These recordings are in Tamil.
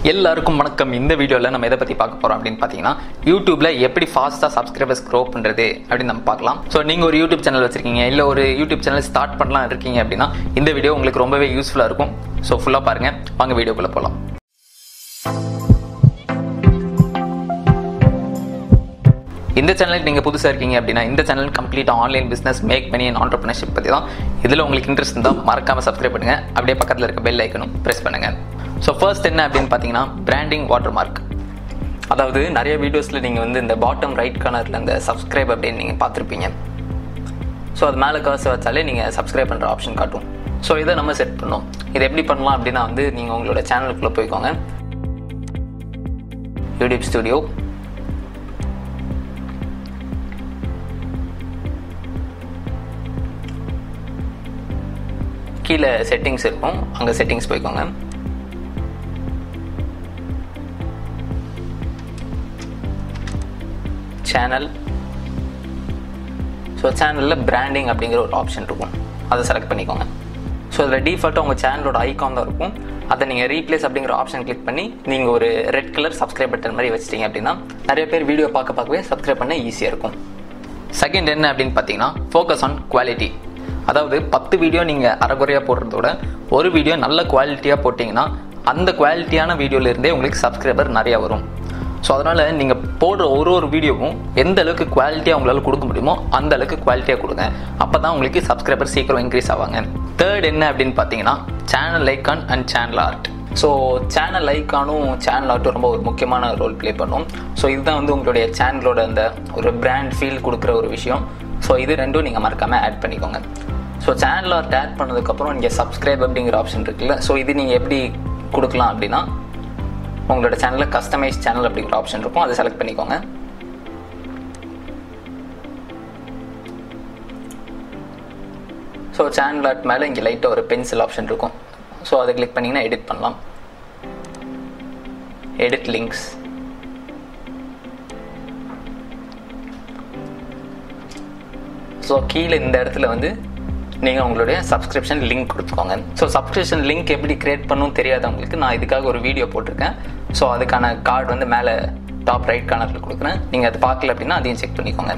எல்லாருக்கும் வணக்கம் இந்த வீடியோவில் நம்ம எதை பற்றி பார்க்க போகிறோம் அப்படின்னு பார்த்தீங்கன்னா யூடியூப்ல எப்படி ஃபாஸ்ட்டாக சப்ஸ்கிரைபர்ஸ் க்ரோ பண்ணுறது அப்படின்னு நம்ம பார்க்கலாம் ஸோ நீங்கள் ஒரு யூடியூப் சேனல் வச்சிருக்கீங்க இல்லை ஒரு யூடியூப் சேனல் ஸ்டார்ட் பண்ணலாம் இருக்கீங்க அப்படின்னா இந்த வீடியோ உங்களுக்கு ரொம்பவே யூஸ்ஃபுல்லாக இருக்கும் ஸோ ஃபுல்லாக பாருங்கள் வாங்க வீடியோக்குள்ளே போகலாம் இந்த சேனலுக்கு நீங்கள் புதுசாக இருக்கீங்க அப்படின்னா இந்த சேனல் கம்ப்ளீட்டாக online business make money and entrepreneurship பற்றி தான் இதில் உங்களுக்கு இன்ட்ரெஸ்ட் இருந்தால் மறக்காமல் சப்ஸ்கிரைப் பண்ணுங்கள் அப்படியே பக்கத்தில் இருக்க பெல் ஐக்கனும் ப்ரெஸ் பண்ணுங்கள் ஸோ ஃபர்ஸ்ட் என்ன அப்படின்னு பார்த்தீங்கன்னா பிராண்டிங் வாட்டர் மார்க் அதாவது நிறைய வீடியோஸில் நீங்கள் வந்து இந்த பாட்டம் ரைட் கார்னரில் இந்த சப்ஸ்கிரைப் அப்படின்னு நீங்கள் பார்த்துருப்பீங்க ஸோ அது மேலே காசு வச்சாலே நீங்கள் சப்ஸ்கிரைப் பண்ணுற ஆப்ஷன் காட்டும் ஸோ இதை நம்ம செட் பண்ணோம் இதை எப்படி பண்ணலாம் அப்படின்னா வந்து நீங்கள் உங்களோட சேனலுக்குள்ளே போய்க்கோங்க யூடியூப் ஸ்டுடியோ கீழே செட்டிங்ஸ் இருக்கும் அங்கே செட்டிங்ஸ் போய்க்கோங்க சேனல் ஸோ சேனலில் பிராண்டிங் அப்படிங்கிற ஒரு ஆப்ஷன் இருக்கும் அதை செலக்ட் பண்ணிக்கோங்க ஸோ அதில் டிஃபால்ட்டாக உங்கள் சேனலோட ஐக்கான் தான் இருக்கும் அதை நீங்கள் ரீப்ளேஸ் அப்படிங்கிற ஆப்ஷன் கிளிக் பண்ணி நீங்கள் ஒரு ரெட் கலர் சப்ஸ்கிரைப் பட்டன் மாதிரி வச்சிட்டீங்க அப்படின்னா நிறைய பேர் வீடியோ பார்க்க பார்க்கவே சப்ஸ்கிரைப் பண்ண ஈஸியாக இருக்கும் செகண்ட் என்ன அப்படின்னு பார்த்தீங்கன்னா ஃபோக்கஸ் ஆன் குவாலிட்டி அதாவது பத்து வீடியோ நீங்கள் அரைகுறையாக போடுறதோட ஒரு வீடியோ நல்ல குவாலிட்டியாக போட்டிங்கன்னா அந்த குவாலிட்டியான வீடியோலேருந்தே உங்களுக்கு சப்ஸ்கிரைபர் நிறையா வரும் ஸோ அதனால் நீங்கள் போடுற ஒரு ஒரு வீடியோவும் எந்த அளவுக்கு குவாலிட்டியாக உங்களால் கொடுக்க முடியுமோ அந்த அளவுக்கு குவாலிட்டியாக கொடுங்க அப்போ தான் உங்களுக்கு சப்ஸ்கிரைபர் சீக்கிரம் இன்க்ரீஸ் ஆவாங்க தேர்ட் என்ன அப்படின்னு பார்த்தீங்கன்னா channel icon and channel art so channel ஐக்கானும் சேனல் ஆர்ட்டும் ரொம்ப ஒரு முக்கியமான ரோல் ப்ளே பண்ணும் ஸோ இதுதான் வந்து உங்களுடைய சேனலோட அந்த ஒரு பிராண்ட் ஃபீல் கொடுக்குற ஒரு விஷயம் ஸோ இது ரெண்டும் நீங்கள் மறக்காமல் ஆட் பண்ணிக்கோங்க ஸோ சேனல் ஆர்ட் ஆட் பண்ணதுக்கப்புறம் நீங்கள் சப்ஸ்கிரைப் அப்படிங்கிற ஆப்ஷன் இருக்குல்ல ஸோ இது நீங்கள் எப்படி கொடுக்கலாம் அப்படின்னா உங்களோட சேனலில் கஸ்டமைஸ் சேனல் அப்படிங்கிற ஆப்ஷன் இருக்கும் அதை செலக்ட் பண்ணிக்கோங்க ஸோ சேனல் ஆர்ட் மேலே இங்கே லைட்டாக ஒரு பென்சில் ஆப்ஷன் இருக்கும் ஸோ அதை கிளிக் பண்ணிங்கன்னா எடிட் பண்ணலாம் எடிட் லிங்க்ஸ் ஸோ கீழே இந்த இடத்துல வந்து நீங்கள் உங்களுடைய சப்ஸ்கிரிப்ஷன் லிங்க் கொடுத்துக்கோங்க ஸோ சப்ஸ்கிரிப்ஷன் லிங்க் எப்படி கிரியேட் பண்ணணும் தெரியாதவங்களுக்கு நான் இதுக்காக ஒரு வீடியோ போட்டிருக்கேன் ஸோ அதுக்கான கார்டு வந்து மேலே டாப் ரைட் கார்னரில் கொடுக்குறேன் நீங்கள் அது பார்க்கல அப்படின்னா அதையும் செக் பண்ணிக்கோங்க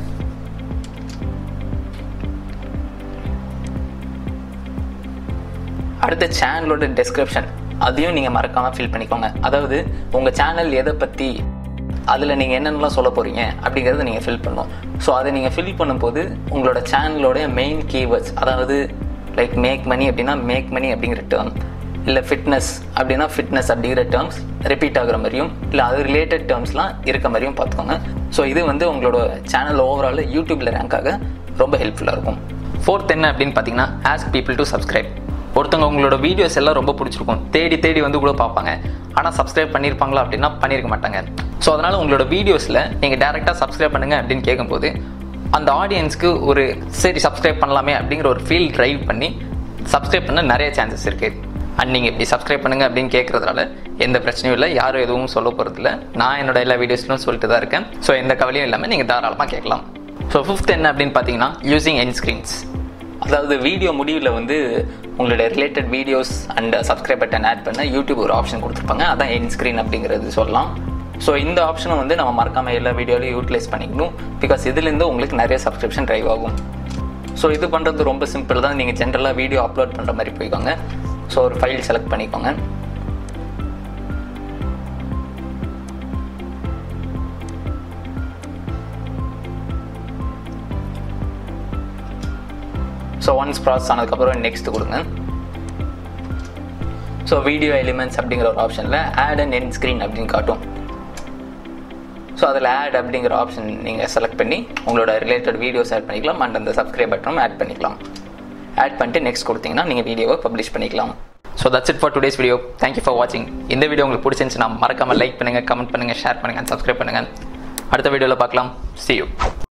அடுத்த சேனலோட டெஸ்கிரிப்ஷன் அதையும் நீங்கள் மறக்காமல் ஃபில் பண்ணிக்கோங்க அதாவது உங்கள் சேனல் எதை பற்றி அதில் நீங்கள் என்னென்னலாம் சொல்ல போகிறீங்க அப்படிங்கிறத நீங்கள் ஃபில் பண்ணணும் ஸோ அதை நீங்கள் ஃபில் பண்ணும்போது உங்களோட சேனலோடைய மெயின் கீவேர்ட்ஸ் அதாவது லைக் மேக் மணி அப்படின்னா மேக் மணி அப்படிங்கிற டேர்ம் இல்லை ஃபிட்னஸ் அப்படின்னா ஃபிட்னஸ் அப்படிங்கிற டேர்ம்ஸ் ரிப்பீட் ஆகுற மாதிரியும் இல்லை அது ரிலேட்டட் டேர்ம்ஸ்லாம் இருக்க மாதிரியும் பார்த்துக்கோங்க ஸோ இது வந்து உங்களோட சேனல் ஓவரால் யூடியூப்பில் ரேங்க் ஆக ரொம்ப ஹெல்ப்ஃபுல்லாக இருக்கும் ஃபோர்த் என்ன அப்படின்னு பார்த்தீங்கன்னா ஆஸ்க் பீப்புள் டு சப்ஸ்கிரைப் ஒருத்தவங்க உங்களோட வீடியோஸ் எல்லாம் ரொம்ப பிடிச்சிருக்கும் தேடி தேடி வந்து கூட பார்ப்பாங்க ஆனால் சப்ஸ்கிரைப் பண்ணியிருப்பாங்களா அப்படின்னா பண்ணியிருக்க மாட்டாங்க ஸோ அதனால் உங்களோட வீடியோஸில் நீங்கள் டேரெக்டாக சப்ஸ்கிரைப் பண்ணுங்கள் அப்படின்னு கேட்கும்போது அந்த ஆடியன்ஸ்க்கு ஒரு சரி சப்ஸ்கிரைப் பண்ணலாமே அப்படிங்கிற ஒரு ஃபீல் ட்ரைவ் பண்ணி சப்ஸ்கிரைப் பண்ண நிறைய சான்சஸ் இருக்குது அண்ட் நீங்கள் இப்படி சப்ஸ்கிரைப் பண்ணுங்கள் அப்படின்னு கேட்குறதுனால எந்த பிரச்சனையும் இல்லை யாரும் எதுவும் சொல்ல போகிறதில்ல நான் என்னோட எல்லா வீடியோஸ்லும் சொல்லிட்டு தான் இருக்கேன் ஸோ எந்த கவலையும் இல்லாமல் நீங்கள் தாராளமாக கேட்கலாம் ஸோ ஃபிஃப்த் என்ன அப்படின்னு பார்த்தீங்கன்னா யூசிங் என் ஸ்க்ரீன்ஸ் அதாவது வீடியோ முடிவில் வந்து உங்களுடைய related videos and subscribe button add பண்ண யூடியூப் ஒரு ஆப்ஷன் கொடுத்துருப்பாங்க அதான் என் ஸ்க்ரீன் அப்படிங்கிறது சொல்லலாம் ஸோ இந்த ஆப்ஷனை வந்து நம்ம மறக்காமல் எல்லா வீடியோலையும் யூட்டிலைஸ் பண்ணிக்கணும் பிகாஸ் இதுலேருந்து உங்களுக்கு நிறைய சப்ஸ்கிரிப்ஷன் ட்ரைவ் ஆகும் ஸோ இது பண்ணுறது ரொம்ப சிம்பிள் தான் நீங்கள் ஜென்ரலாக வீடியோ அப்லோட் பண்ணுற மாதிரி போய்க்கோங்க ஸோ ஒரு ஃபைல் செலக்ட் பண்ணிக்கோங்க ஸோ ஒன்ஸ் ப்ராசஸ் ஆனதுக்கப்புறம் நெக்ஸ்ட் கொடுங்க ஸோ வீடியோ எலிமெண்ட்ஸ் அப்படிங்கிற ஒரு ஆப்ஷனில் ஆட் அண்ட் என் ஸ்க்ரீன் அப்படின்னு காட்டும் ஸோ அதில் ஆட் அப்படிங்கிற ஆப்ஷன் நீங்கள் செலக்ட் பண்ணி உங்களோட ரிலேட்டட் வீடியோஸ் ஆட் பண்ணிக்கலாம் அண்ட் அந்த சப்ஸ்கிரைப் பட்டனும் ஆட் பண்ணிக்கலாம் ஆட் பண்ணிட்டு நெக்ஸ்ட் கொடுத்தீங்கன்னா நீங்கள் வீடியோவை பப்ளிஷ் பண்ணிக்கலாம் so that's it for today's video thank you for வாட்சிங் இந்த வீடியோ உங்களுக்கு பிடிச்சிருந்துச்சுன்னா மறக்காமல் லைக் பண்ணுங்கள் கமெண்ட் பண்ணுங்கள் ஷேர் பண்ணுங்கள் சப்ஸ்கிரைப் பண்ணுங்கள் அடுத்த வீடியோவில் பார்க்கலாம் சி யூ